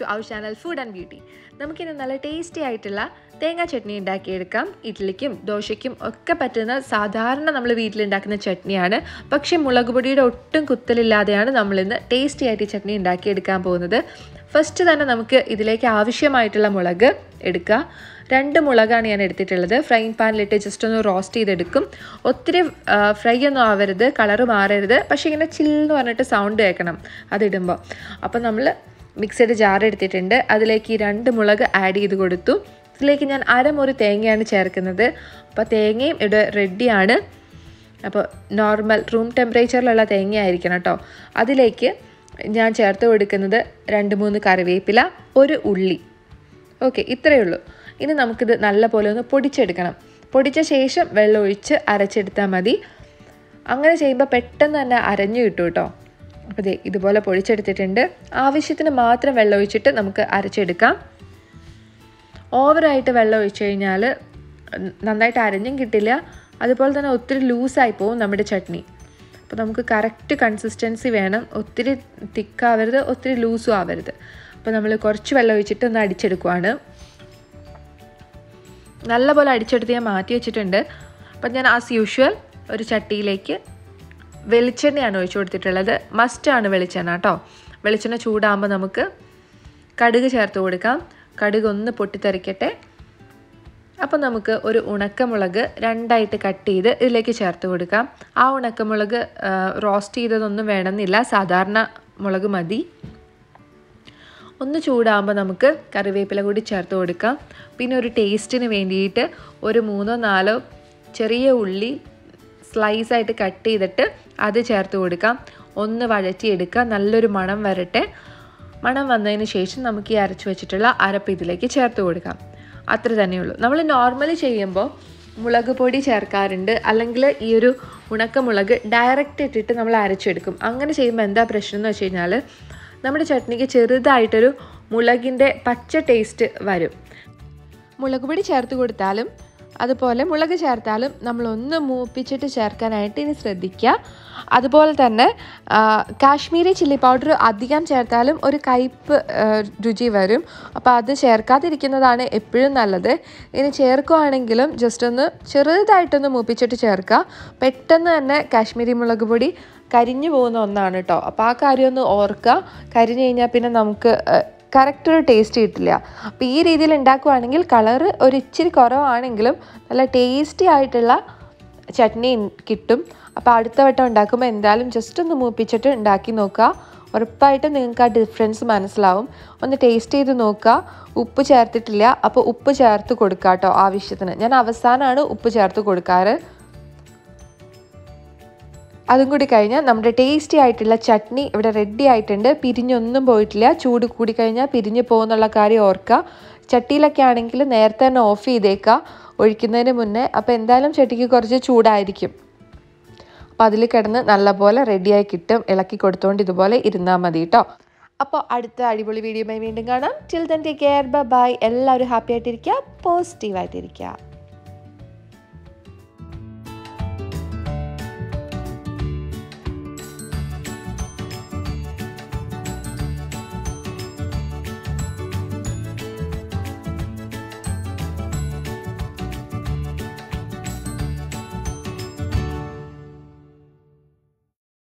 our channel food and beauty നമുക്കിന്ന് നല്ല tasty ആയിട്ടുള്ള തേങ്ങാ ചട്നി ഉണ്ടാക്കിയെടുക്കാം ഇഡ്ഡലിക്കും ദോശയ്ക്കും ഒക്കെ പറ്റുന്ന സാധാരണ നമ്മൾ വീട്ടിലുണ്ടാക്കുന്ന ചട്നിയാണ് പക്ഷേ മുളക് പൊടിയുടെ ഒട്ടും കുത്തലില്ലാതെയാണ് നമ്മളിന്ന് ടേസ്റ്റി ആയിട്ട് ഈ ചട്നി ഉണ്ടാക്കിയെടുക്കാൻ പോകുന്നത് ഫസ്റ്റ് തന്നെ നമുക്ക് ഇതിലേക്ക് ആവശ്യമായിട്ടുള്ള മുളക് എടുക്കുക രണ്ട് മുളകാണ് ഞാൻ എടുത്തിട്ടുള്ളത് ഫ്രൈങ് പാനിലിട്ട് ജസ്റ്റ് ഒന്ന് റോസ്റ്റ് ചെയ്തെടുക്കും ഒത്തിരി ഫ്രൈ ഒന്നും ആവരുത് കളറ് മാറരുത് പക്ഷേ ഇങ്ങനെ ചില്ലെന്ന് പറഞ്ഞിട്ട് സൗണ്ട് കേൾക്കണം അതിടുമ്പോൾ അപ്പോൾ നമ്മൾ മിക്സഡ് ജാർ എടുത്തിട്ടുണ്ട് അതിലേക്ക് ഈ രണ്ട് മുളക് ആഡ് ചെയ്ത് കൊടുത്തു ഇതിലേക്ക് ഞാൻ അരമുറി തേങ്ങയാണ് ചേർക്കുന്നത് അപ്പോൾ തേങ്ങയും ഇവിടെ റെഡിയാണ് അപ്പോൾ നോർമൽ റൂം ടെമ്പറേച്ചറിലുള്ള തേങ്ങ ആയിരിക്കണം കേട്ടോ അതിലേക്ക് ഞാൻ ചേർത്ത് കൊടുക്കുന്നത് രണ്ട് മൂന്ന് കറിവേപ്പില ഒരു ഉള്ളി ഓക്കെ ഇത്രയേ ഉള്ളൂ ഇനി നമുക്കിത് നല്ല പോലെ ഒന്ന് പൊടിച്ചെടുക്കണം പൊടിച്ച ശേഷം വെള്ളം ഒഴിച്ച് അരച്ചെടുത്താൽ മതി അങ്ങനെ ചെയ്യുമ്പോൾ പെട്ടെന്ന് തന്നെ അരഞ്ഞു കിട്ടും കേട്ടോ അപ്പോൾ ദേ ഇതുപോലെ പൊടിച്ചെടുത്തിട്ടുണ്ട് ആവശ്യത്തിന് മാത്രം വെള്ളം ഒഴിച്ചിട്ട് നമുക്ക് അരച്ചെടുക്കാം ഓവറായിട്ട് വെള്ളം ഒഴിച്ചു കഴിഞ്ഞാൽ നന്നായിട്ട് അരഞ്ഞും കിട്ടില്ല അതുപോലെ തന്നെ ഒത്തിരി ലൂസായി പോകും നമ്മുടെ ചട്നി അപ്പോൾ നമുക്ക് കറക്റ്റ് കൺസിസ്റ്റൻസി വേണം ഒത്തിരി തിക്കാവരുത് ഒത്തിരി ലൂസും ആവരുത് അപ്പോൾ നമ്മൾ കുറച്ച് വെള്ളം ഒഴിച്ചിട്ട് ഒന്ന് അടിച്ചെടുക്കുവാണ് നല്ലപോലെ അടിച്ചെടുത്ത് ഞാൻ മാറ്റി വെച്ചിട്ടുണ്ട് അപ്പം ഞാൻ ആസ് യൂഷ്വൽ ഒരു ചട്ടിയിലേക്ക് വെളിച്ചെണ്ണയാണ് ഒഴിച്ചു കൊടുത്തിട്ടുള്ളത് മസ്റ്റാണ് വെളിച്ചെണ്ണ കേട്ടോ വെളിച്ചെണ്ണ ചൂടാകുമ്പോൾ നമുക്ക് കടുക് ചേർത്ത് കൊടുക്കാം കടുക് ഒന്ന് പൊട്ടിത്തെറിക്കട്ടെ അപ്പം നമുക്ക് ഒരു ഉണക്കമുളക് രണ്ടായിട്ട് കട്ട് ചെയ്ത് ഇതിലേക്ക് ചേർത്ത് കൊടുക്കാം ആ ഉണക്കമുളക് റോസ്റ്റ് ചെയ്തതൊന്നും വേണമെന്നില്ല സാധാരണ മുളക് മതി ഒന്ന് ചൂടാകുമ്പോൾ നമുക്ക് കറിവേപ്പില കൂടി ചേർത്ത് കൊടുക്കാം പിന്നെ ഒരു ടേസ്റ്റിന് വേണ്ടിയിട്ട് ഒരു മൂന്നോ നാലോ ചെറിയ ഉള്ളി സ്ലൈസായിട്ട് കട്ട് ചെയ്തിട്ട് അത് ചേർത്ത് കൊടുക്കാം ഒന്ന് വഴറ്റിയെടുക്കുക നല്ലൊരു മണം വരട്ടെ മണം വന്നതിന് ശേഷം നമുക്ക് ഈ അരച്ച് വെച്ചിട്ടുള്ള അരപ്പ് ഇതിലേക്ക് ചേർത്ത് കൊടുക്കാം അത്ര തന്നെയുള്ളൂ നമ്മൾ നോർമലി ചെയ്യുമ്പോൾ മുളക് പൊടി ചേർക്കാറുണ്ട് അല്ലെങ്കിൽ ഈ ഒരു ഉണക്കമുളക് ഡയറക്റ്റ് ഇട്ടിട്ട് നമ്മൾ അരച്ചെടുക്കും അങ്ങനെ ചെയ്യുമ്പോൾ എന്താ പ്രശ്നം എന്ന് വെച്ച് കഴിഞ്ഞാൽ നമ്മുടെ ചട്നിക്ക് ചെറുതായിട്ടൊരു മുളകിൻ്റെ പച്ച ടേസ്റ്റ് വരും മുളക് പൊടി ചേർത്ത് കൊടുത്താലും അതുപോലെ മുളക് ചേർത്താലും നമ്മളൊന്ന് മൂപ്പിച്ചിട്ട് ചേർക്കാനായിട്ട് ഇനി ശ്രദ്ധിക്കുക അതുപോലെ തന്നെ കാശ്മീരി ചില്ലി പൗഡർ അധികം ചേർത്താലും ഒരു കയ്പ്പ് രുചി വരും അപ്പോൾ അത് ചേർക്കാതിരിക്കുന്നതാണ് എപ്പോഴും നല്ലത് ഇനി ചേർക്കുകയാണെങ്കിലും ജസ്റ്റ് ഒന്ന് ചെറുതായിട്ടൊന്ന് മൂപ്പിച്ചിട്ട് ചേർക്കുക പെട്ടെന്ന് തന്നെ കാശ്മീരി മുളക് പൊടി കരിഞ്ഞു പോകുന്ന ഒന്നാണ് കേട്ടോ അപ്പോൾ ആ കാര്യം ഒന്ന് ഓർക്കുക കരിഞ്ഞു കഴിഞ്ഞാൽ പിന്നെ നമുക്ക് കറക്റ്റ് ഒരു ടേസ്റ്റ് കിട്ടില്ല അപ്പോൾ ഈ രീതിയിൽ ഉണ്ടാക്കുവാണെങ്കിൽ കളറ് ഒരു ഇച്ചിരി കുറവാണെങ്കിലും നല്ല ടേസ്റ്റി ആയിട്ടുള്ള ചട്നി കിട്ടും അപ്പോൾ അടുത്ത വട്ടം ഉണ്ടാക്കുമ്പോൾ എന്തായാലും ജസ്റ്റ് ഒന്ന് മൂപ്പിച്ചിട്ട് ഉണ്ടാക്കി നോക്കുക ഉറപ്പായിട്ടും നിങ്ങൾക്ക് ആ ഡിഫറൻസ് മനസ്സിലാവും ഒന്ന് ടേസ്റ്റ് ചെയ്ത് നോക്കുക ഉപ്പ് ചേർത്തിട്ടില്ല അപ്പോൾ ഉപ്പ് ചേർത്ത് കൊടുക്കുക കേട്ടോ ആവശ്യത്തിന് ഞാൻ അവസാനമാണ് ഉപ്പ് ചേർത്ത് കൊടുക്കാറ് അതും കൂടി കഴിഞ്ഞാൽ നമ്മുടെ ടേസ്റ്റി ആയിട്ടുള്ള ചട്നി ഇവിടെ റെഡി ആയിട്ടുണ്ട് പിരിഞ്ഞൊന്നും പോയിട്ടില്ല ചൂട് കൂടി കഴിഞ്ഞാൽ പിരിഞ്ഞ് പോകുന്നുള്ള കാര്യം ഓർക്കുക ചട്ടിയിലൊക്കെ ആണെങ്കിൽ നേരത്തെ തന്നെ ഓഫ് ചെയ്തേക്കുക ഒഴിക്കുന്നതിന് മുന്നേ അപ്പോൾ എന്തായാലും ചട്ടിക്ക് കുറച്ച് ചൂടായിരിക്കും അപ്പോൾ അതിൽ കിടന്ന് നല്ലപോലെ റെഡിയായി കിട്ടും ഇളക്കി കൊടുത്തുകൊണ്ട് ഇതുപോലെ ഇരുന്നാൽ മതി കേട്ടോ അപ്പോൾ അടുത്ത അടിപൊളി വീഡിയോയുമായി വീണ്ടും കാണാം till then take care bye എല്ലാവരും ഹാപ്പി ആയിട്ടിരിക്കുക പോസിറ്റീവായിട്ടിരിക്കുക